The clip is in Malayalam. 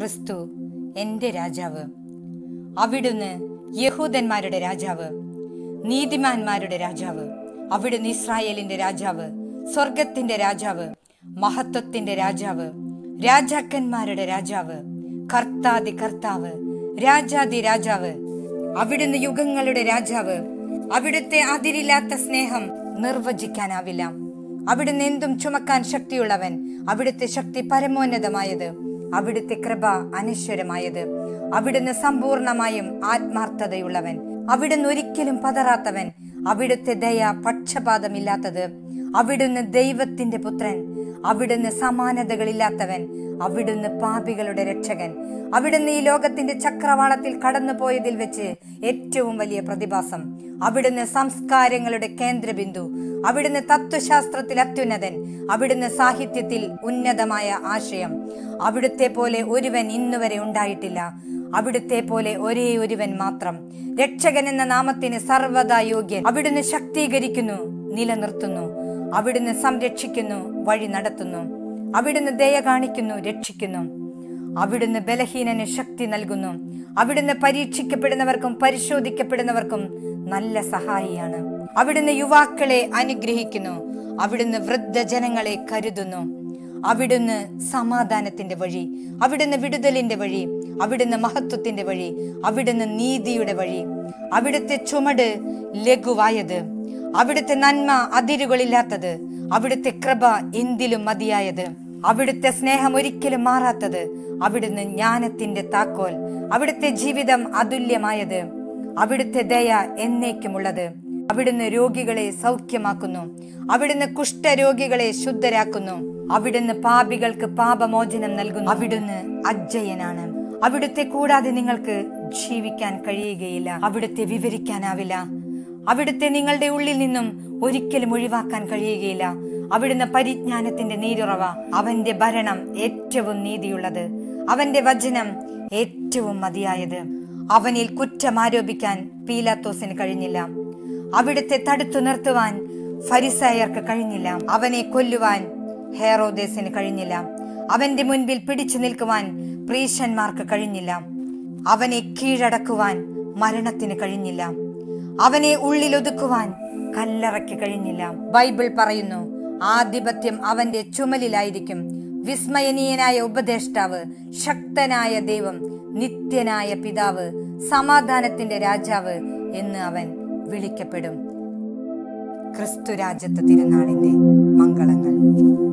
ക്രിസ്തു എൻ്റെ രാജാവ് അവിടുന്ന് യഹൂദന്മാരുടെ രാജാവ് നീതിമാന്മാരുടെ രാജാവ് അവിടുന്ന് ഇസ്രായേലിന്റെ രാജാവ് സ്വർഗത്തിന്റെ രാജാവ് മഹത്വത്തിന്റെ രാജാവ് രാജാക്കന്മാരുടെ രാജാവ് കർത്താതി കർത്താവ് രാജാതി രാജാവ് അവിടുന്ന് യുഗങ്ങളുടെ രാജാവ് അവിടുത്തെ അതിരില്ലാത്ത സ്നേഹം നിർവചിക്കാനാവില്ല അവിടുന്ന് എന്തും ചുമക്കാൻ ശക്തിയുള്ളവൻ അവിടുത്തെ ശക്തി പരമോന്നതമായത് അവിടുത്തെ കൃപ അനശ്വരമായത് അവിടുന്ന് സമ്പൂർണമായും ആത്മാർത്ഥതയുള്ളവൻ അവിടുന്ന് ഒരിക്കലും പതറാത്തവൻ അവിടുത്തെ ദയ പക്ഷപാതമില്ലാത്തത് അവിടുന്ന് ദൈവത്തിന്റെ പുത്രൻ അവിടുന്ന് സമാനതകളില്ലാത്തവൻ അവിടുന്ന് പാപികളുടെ രക്ഷകൻ അവിടുന്ന് ഈ ലോകത്തിന്റെ ചക്രവാളത്തിൽ കടന്നുപോയതിൽ വെച്ച് ഏറ്റവും വലിയ പ്രതിഭാസം അവിടുന്ന് സംസ്കാരങ്ങളുടെ കേന്ദ്രബിന്ദു അവിടുന്ന് തത്വശാസ്ത്രത്തിൽ അത്യുന്നതൻ അവിടുന്ന് സാഹിത്യത്തിൽ ഉന്നതമായ ആശയം അവിടുത്തെ പോലെ ഒരുവൻ ഇന്നുവരെ ഉണ്ടായിട്ടില്ല അവിടുത്തെ പോലെ ഒരേ ഒരുവൻ മാത്രം രക്ഷകൻ എന്ന നാമത്തിന് സർവദാ യോഗ്യൻ അവിടുന്ന് ശക്തീകരിക്കുന്നു നിലനിർത്തുന്നു അവിടുന്ന് സംരക്ഷിക്കുന്നു വഴി നടത്തുന്നു അവിടുന്ന് ദയ കാണിക്കുന്നു രക്ഷിക്കുന്നു അവിടുന്ന് ബലഹീനന് ശക്തി നൽകുന്നു അവിടുന്ന് പരീക്ഷിക്കപ്പെടുന്നവർക്കും പരിശോധിക്കപ്പെടുന്നവർക്കും നല്ല സഹായിയാണ് അവിടുന്ന് യുവാക്കളെ അനുഗ്രഹിക്കുന്നു അവിടുന്ന് വൃദ്ധജനങ്ങളെ കരുതുന്നു അവിടുന്ന് സമാധാനത്തിന്റെ വഴി അവിടുന്ന് വിടുതലിന്റെ വഴി അവിടുന്ന് മഹത്വത്തിന്റെ വഴി അവിടുന്ന് നീതിയുടെ വഴി അവിടുത്തെ ചുമട് ലഘുവായത് അവിടുത്തെ നന്മ അതിരുകളില്ലാത്തത് അവിടുത്തെ കൃപ എന്തിലും മതിയായത് അവിടുത്തെ സ്നേഹം ഒരിക്കലും മാറാത്തത് അവിടുന്ന് ജ്ഞാനത്തിന്റെ താക്കോൽ അവിടുത്തെ ജീവിതം അതുല്യമായത് അവിടുത്തെ ദയ എന്നേക്കുമുള്ളത് അവിടുന്ന് രോഗികളെ സൗഖ്യമാക്കുന്നു അവിടുന്ന് കുഷ്ഠരോഗികളെ ശുദ്ധരാക്കുന്നു അവിടുന്ന് പാപികൾക്ക് പാപമോചനം നൽകുന്നു അവിടുന്ന് അജയനാണ് അവിടുത്തെ കൂടാതെ നിങ്ങൾക്ക് ജീവിക്കാൻ കഴിയുകയില്ല അവിടുത്തെ വിവരിക്കാനാവില്ല അവിടുത്തെ നിങ്ങളുടെ ഉള്ളിൽ നിന്നും ഒരിക്കലും ഒഴിവാക്കാൻ കഴിയുകയില്ല അവിടുന്ന് പരിജ്ഞാനത്തിന്റെ നീരുറവ അവന്റെ ഭരണം ഏറ്റവും നീതിയുള്ളത് അവന്റെ വചനം ഏറ്റവും മതിയായത് അവനിൽ കുറ്റം ആരോപിക്കാൻ പീലാത്തോസിന് കഴിഞ്ഞില്ല അവിടുത്തെ തടുത്തു നിർത്തുവാൻ ഫരിസായർക്ക് കഴിഞ്ഞില്ല അവനെ കൊല്ലുവാൻ ഹേറോദേസിന് കഴിഞ്ഞില്ല അവന്റെ മുൻപിൽ പിടിച്ചു നിൽക്കുവാൻ പ്രീശന്മാർക്ക് കഴിഞ്ഞില്ല അവനെ കീഴടക്കുവാൻ മരണത്തിന് കഴിഞ്ഞില്ല അവനെ ഉള്ളിലൊതുക്കുവാൻ കല്ലറയ്ക്ക് കഴിഞ്ഞില്ല ബൈബിൾ പറയുന്നു ആധിപത്യം അവന്റെ ചുമലിലായിരിക്കും വിസ്മയനീയനായ ഉപദേഷ്ടാവ് ശക്തനായ ദൈവം നിത്യനായ പിതാവ് സമാധാനത്തിന്റെ രാജാവ് എന്ന് അവൻ വിളിക്കപ്പെടും ക്രിസ്തു രാജ്യത്ത് തിരുനാളിന്റെ മംഗളങ്ങൾ